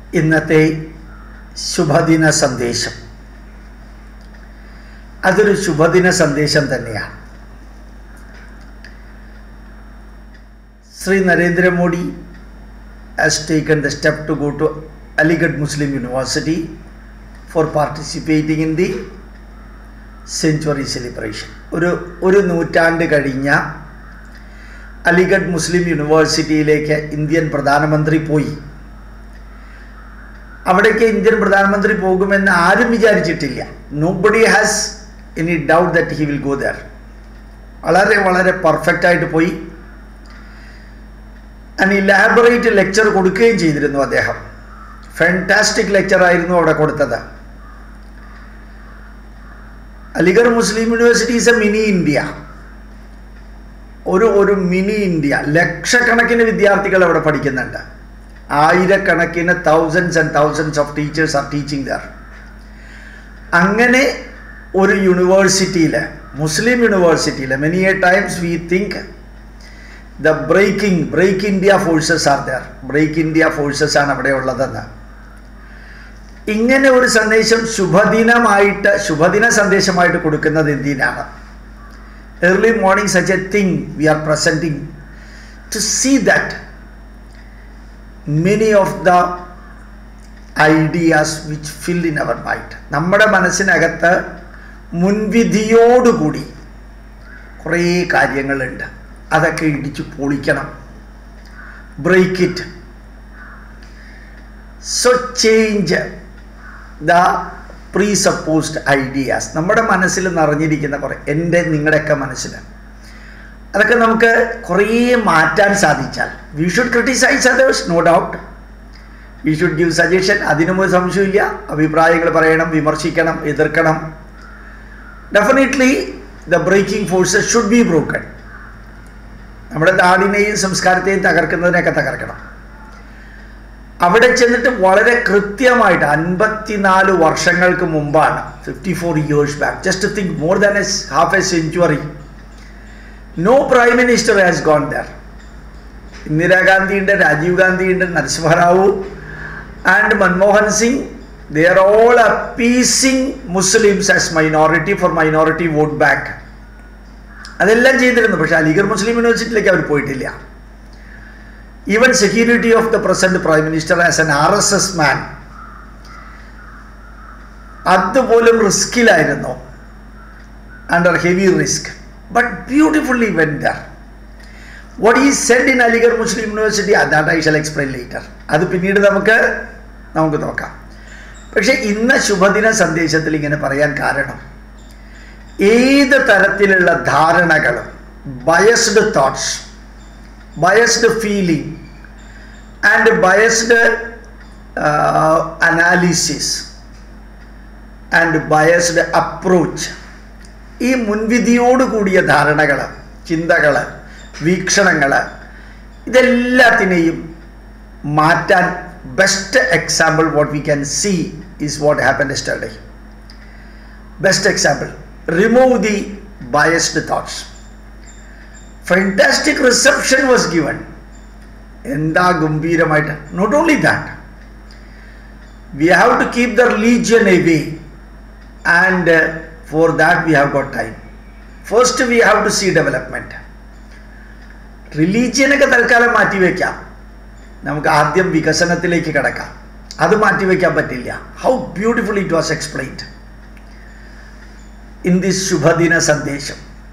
ഇന്നത്തെ ശുഭദിന സന്ദേശം അതൊരു ശുഭദിന സന്ദേശം തന്നെയാണ് Shri Narendra Modi has taken the step to go to Aligarh Muslim university four participating in the century celebration ഒരു ഒരു നൂറ്റാണ്ട് കഴിഞ്ഞ അലിഗഡ് മുസ്ലിം യൂണിവേഴ്സിറ്റിയിലേക്ക് ഇന്ത്യൻ പ്രധാനമന്ത്രി പോയി അവിടേക്ക് ഇന്ത്യൻ പ്രധാനമന്ത്രി പോകുമെന്ന് ആരും വിചാരിച്ചിട്ടില്ല nobody has any doubt that he will go there വളരെ വളരെ പെർഫെക്റ്റ് ആയിട്ട് പോയി ആൻഡ് ഇലാബറേറ്റ് ലെക്ചർ കൊടുക്കുകയും ചെയ്തിരുന്നു അദ്ദേഹം ഫാൻറ്റാസ്റ്റിക് ലെക്ചർ ആയിരുന്നു അവിടെ കൊടുത്തത് Aligarh Muslim University is a mini India ഒരു ഒരു മിനി ഇന്ത്യ ലക്ഷക്കണക്കിന് വിദ്യാർത്ഥികൾ അവിടെ പഠിക്കുന്നുണ്ട് ആയിരക്കണക്കിന് thousands and thousands of teachers are teaching there അങ്ങനെ ഒരു യൂണിവേഴ്സിറ്റിയിൽ മുസ്ലിം യൂണിവേഴ്സിറ്റിയിൽ many a times we think the breaking break India forces are there ബ്രേക്ക് ഇന്ത്യ ഫോഴ്സസ് ആണ് അവിടെ ഉള്ളതെന്ന് ഇങ്ങനെ ഒരു സന്ദേശം ശുഭദിനമായിട്ട് ശുഭദിന സന്ദേശമായിട്ട് കൊടുക്കുന്നത് എന്തിനാണ് early morning such a thing we are presenting to see that many of the ideas which fill in our mind നമ്മുടെ മനസ്സിനകത്ത് മുൻവിധിയോടുകൂടി കുറേ കാര്യങ്ങളുണ്ട് അതൊക്കെ ഇടിച്ചു പൊളിക്കണം break it so change the presupposed ideas നമ്മുടെ മനസ്സിൽ നിറഞ്ഞിരിക്കുന്ന കുറേ എൻ്റെ നിങ്ങളുടെയൊക്കെ മനസ്സിൽ അതൊക്കെ നമുക്ക് കുറേ മാറ്റാൻ സാധിച്ചാൽ we should criticise others no doubt we should give suggestion അതിനും ഒരു സംശയമില്ല അഭിപ്രായങ്ങൾ പറയണം വിമർശിക്കണം എതിർക്കണം definitely the breaking forces should be broken നമ്മുടെ നാടിനെയും സംസ്കാരത്തെയും തകർക്കുന്നതിനെയൊക്കെ തകർക്കണം അവിടെ ചെന്നിട്ട് വളരെ കൃത്യമായിട്ട് അൻപത്തിനാല് വർഷങ്ങൾക്ക് മുമ്പാണ് fifty four years back just think more than A half a century no prime minister has gone there ഇന്ദിരാഗാന്ധിയുണ്ട് Rajeev ഗാന്ധിയുണ്ട് Narasimha Rao and Manmohan Singh they are all അപ്പീസിങ് Muslims as minority four minority vote back അതെല്ലാം ചെയ്തിരുന്നു പക്ഷേ അലിഗഡ് മുസ്ലിം യൂണിവേഴ്സിറ്റിയിലേക്ക് അവർ പോയിട്ടില്ല even security of the present prime minister as an R S S man അതുപോലും റിസ്കിലായിരുന്നു under heavy risk but beautifully wonder what he said in Aligarh Muslim University that I shall explain later അത് പിന്നീട് നമുക്ക് നമുക്ക് നോക്കാം പക്ഷേ ഇന്ന് ശുഭദിന സന്ദേശത്തിൽ ഇങ്ങനെ പറയാൻ കാരണം ഏത് തരത്തിലുള്ള ധാരണകളും biased thoughts biased feeling and biased analysis and biased approach ഈ മുൻവിധിയോട് കൂടിയ ധാരണകൾ ചിന്തകൾ വീക്ഷണങ്ങൾ ഇതെല്ലാത്തിനെയും മാറ്റാൻ best example what we can see is what happen yesterday best example remove the biased thoughts fantastic reception was given എന്താ ഗംഭീരമായിട്ട് not only that we have to keep the religion away and for that we have got time first we have to see development റിലീജിയനൊക്കെ തൽക്കാലം മാറ്റിവെക്കാം നമുക്ക് ആദ്യം വികസനത്തിലേക്ക് കിടക്കാം അത് മാറ്റിവെക്കാൻ പറ്റില്ല how beautiful it was explained in this ശുഭദിന സന്ദേശം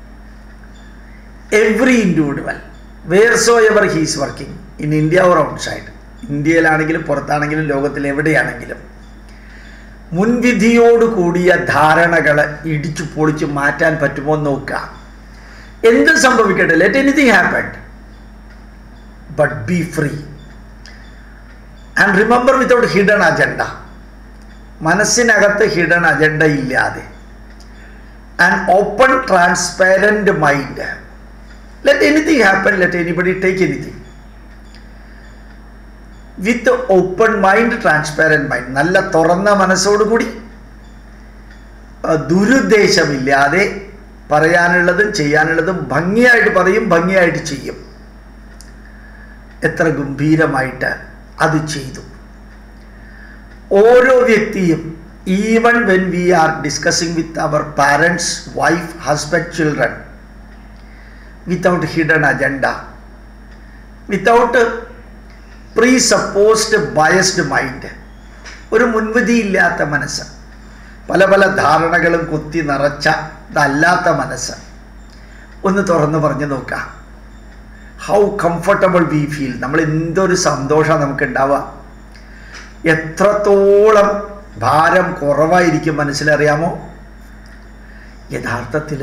every individual where so ever he's working in India or outside ഇന്ത്യയിലാണെങ്കിലും പുറത്താണെങ്കിലും ലോകത്തിൽ എവിടെയാണെങ്കിലും മുൻവിധിയോട് കൂടിയ ധാരണകൾ ഇടിച്ചു പൊളിച്ച് മാറ്റാൻ പറ്റുമോ എന്ന് നോക്കുക എന്ത് സംഭവിക്കട്ടെ let anything happen but be free and remember without hidden agenda മനസ്സിനകത്ത് ഹിഡൻ അജണ്ട ഇല്ലാതെ and open transparent mind let anything happen let anybody take anything with open mind transparent mind നല്ല തുറന്ന മനസ്സോടുകൂടി ദുരുദ്ദേശമില്ലാതെ പറയാനുള്ളതും ചെയ്യാനുള്ളതും ഭംഗിയായിട്ട് പറയും ഭംഗിയായിട്ട് ചെയ്യും എത്ര ഗംഭീരമായിട്ട് അത് ചെയ്തു ഓരോ വ്യക്തിയും even when we are discussing with our parents wife husband children without hidden agenda without presupposed biased mind ഒരു മുൻവിധിയില്ലാത്ത മനസ്സ് പല പല ധാരണകളും കുത്തി നിറച്ച ഇതല്ലാത്ത മനസ്സ് ഒന്ന് തുറന്നു പറഞ്ഞു നോക്കാം ഹൗ കംഫർട്ടബിൾ വി ഫീൽ നമ്മൾ എന്തൊരു സന്തോഷം നമുക്ക് ഉണ്ടാവുക എത്രത്തോളം ഭാരം കുറവായിരിക്കും മനസ്സിലറിയാമോ യഥാർത്ഥത്തിൽ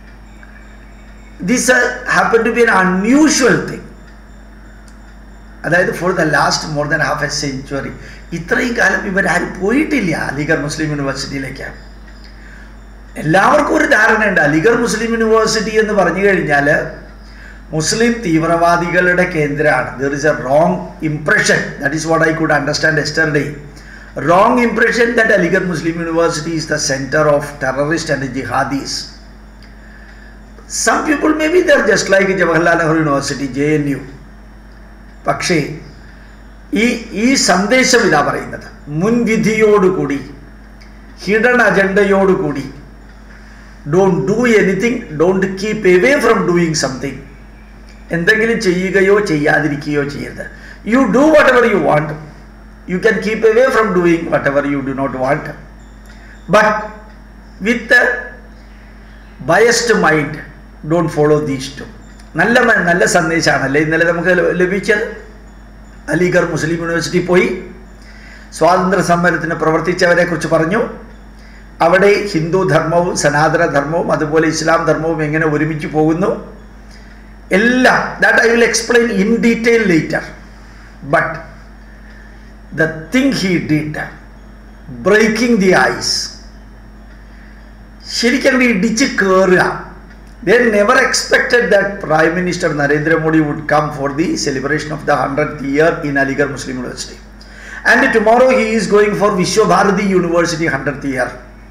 this happen to be an unusual thing അതായത് for the last more than half a century ഇത്രയും കാലം ഇവരാരും പോയിട്ടില്ല അലിഗഡ് മുസ്ലിം യൂണിവേഴ്സിറ്റിയിലേക്ക് എല്ലാവർക്കും ഒരു ധാരണയുണ്ട് അലിഗഡ് മുസ്ലിം യൂണിവേഴ്സിറ്റി എന്ന് പറഞ്ഞു കഴിഞ്ഞാൽ മുസ്ലിം തീവ്രവാദികളുടെ കേന്ദ്രമാണ് there is a wrong impression that is what I could understand yesterday wrong impression that Aligarh Muslim University is the centre of terrorist and jihadis some people may be there just like Jawaharlal Nehru University J N U പക്ഷേ ഈ ഈ സന്ദേശം ഇതാ പറയുന്നത് മുൻവിധിയോടുകൂടി ഹിഡൻ അജണ്ടയോടുകൂടി don't do anything don't keep away from doing something എന്തെങ്കിലും ചെയ്യുകയോ ചെയ്യാതിരിക്കുകയോ ചെയ്യരുത് you do whatever you want you can keep away from doing whatever you do not want but with biased mind don't follow these two നല്ല മ- നല്ല സന്ദേശമാണല്ലേ ഇന്നലെ നമുക്ക് ല- ലഭിച്ചത് അലിഗർ മുസ്ലിം യൂണിവേഴ്സിറ്റി പോയി സ്വാതന്ത്ര്യ സമരത്തിന് പ്രവർത്തിച്ചവരെ കുറിച്ച് പറഞ്ഞു അവിടെ ഹിന്ദു ധർമ്മവും സനാതന ധർമ്മവും അതുപോലെ ഇസ്ലാം ധർമ്മവും എങ്ങനെ ഒരുമിച്ച് പോകുന്നു എല്ലാം that I will explain in detail later but the thing he did breaking the ice ശരിക്കും അങ്ങട് ഇടിച്ച് കയറുക they never expected that prime minister Narendra Modi would come for the celebration of the hundred year in Aligarh Muslim university and tomorrow he is going for Visva Bharati university hundred year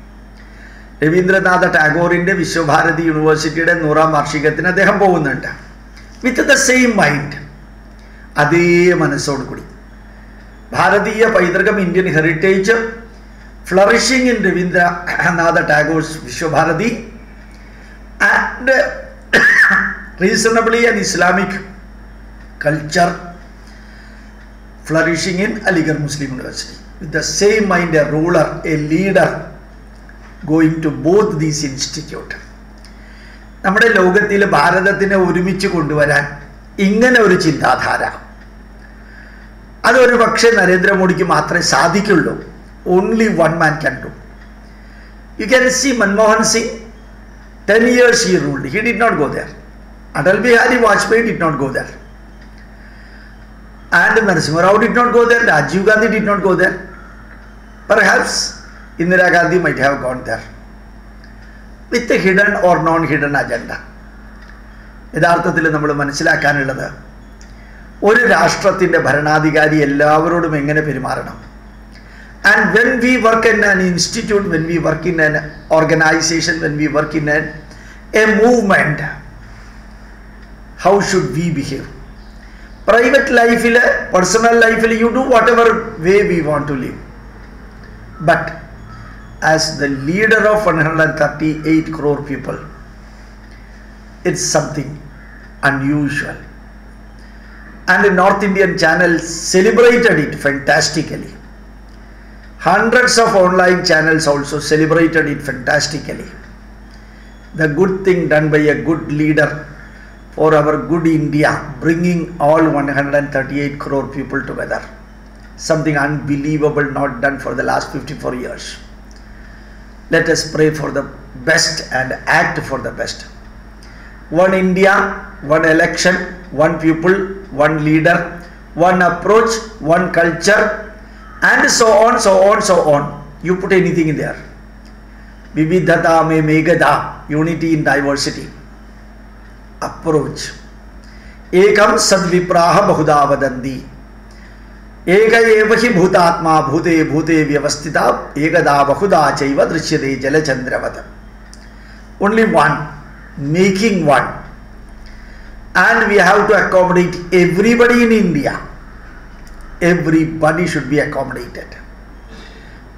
Rabindranath ടാഗോറിൻ്റെ വിശ്വഭാരതി യൂണിവേഴ്സിറ്റിയുടെ നൂറാം വാർഷികത്തിന് അദ്ദേഹം പോകുന്നുണ്ട് with the same mind അതേ മനസ്സോടുകൂടി ഭാരതീയ പൈതൃകം Indian heritage flourishing in Rabindranath ടാഗോർസ് Visva Bharati and reasonably and Islamic culture flourishing in Aligarh Muslim university with the same mind A ruler A leader going to both these institute നമ്മുടെ ലോകത്തിൽ ഭാരതത്തിനെ ഒരുമിച്ച് കൊണ്ടുവരാൻ ഇങ്ങനെ ഒരു ചിന്താധാര അതൊരു പക്ഷേ നരേന്ദ്രമോദിക്ക് മാത്രമേ സാധിക്കുള്ളൂ only one man can do you can see Manmohan Singh ten years he ruled he did not go there Atal Bihari Vajpayee did not go there and Narasimha Rao did not go there Rajeev Gandhi did not go there perhaps Indira Gandhi might have gone there with hidden or non hidden agenda യഥാർത്ഥത്തിൽ നമ്മൾ മനസ്സിലാക്കാനുള്ളത് ഒരു രാഷ്ട്രത്തിൻ്റെ ഭരണാധികാരി എല്ലാവരോടും എങ്ങനെ പെരുമാറണം and when we work in an institute when we work in an organisation when we work in an a movement how should we behave private ലൈഫിൽ personal ലൈഫിൽ you do whatever way we want to live But as the leader of 138 crore people, it's something unusual. And the North Indian channel celebrated it fantastically. Hundreds of online channels also celebrated it fantastically. The good thing done by a good leader for our good India, bringing all 138 crore people together something unbelievable not done for the last 54 years. Let us pray for the best and act for the best. One India, one election, one people, one leader, one approach, one culture, and so on, so on, so on. You put anything in there. Vividhata me megada, unity in diversity. Approach. Ekam sadvipraha bahuda vadanti. ഏക ഏവ ഹി ഭൂതാത്മാ ഭൂതേ ഭൂതേ വ്യവസ്ഥിത ഏകദാ ബഹുദാ ചൈവ ദൃശ്യതേ ജലചന്ദ്രവത് only one making one and we have to accommodate everybody in India everybody should be accommodated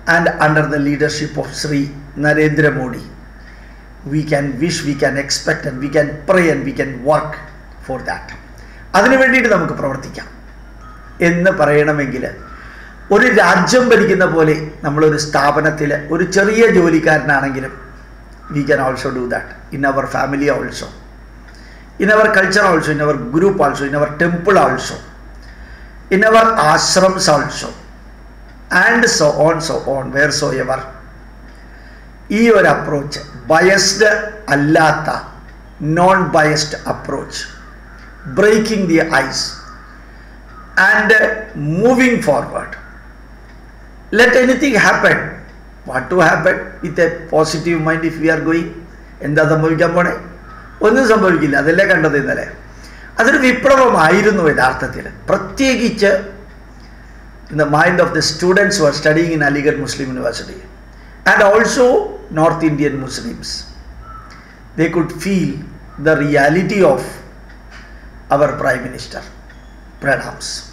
and under the leadership of Sri Narendra Modi, we can wish, we can expect, and we can pray and we can work for that. അതിനു വേണ്ടിയിട്ട് നമുക്ക് പ്രവർത്തിക്കാം എന്ന് പറയണമെങ്കിൽ ഒരു രാജ്യം ഭരിക്കുന്ന പോലെ നമ്മളൊരു സ്ഥാപനത്തിൽ ഒരു ചെറിയ ജോലിക്കാരനാണെങ്കിലും we can also do that in our family also in our culture also in our group also in our temple also in our ashrams also and so on so on where so ever ഈ ഒരു approach biased അല്ലാത്ത non biased approach breaking the ice and moving forward let anything happen what to happen with a positive mind if we are going എന്താ സംഭവിക്കാൻ പോണേ ഒന്നും സംഭവിക്കില്ല അതല്ലേ കണ്ടത് ഇന്നലെ അതൊരു വിപ്ലവമായിരുന്നു യഥാർത്ഥത്തിൽ പ്രത്യേകിച്ച് in the mind of the students who are studying in Aligarh Muslim University and also North Indian Muslims. They could feel the reality of our Prime Minister. Pranams.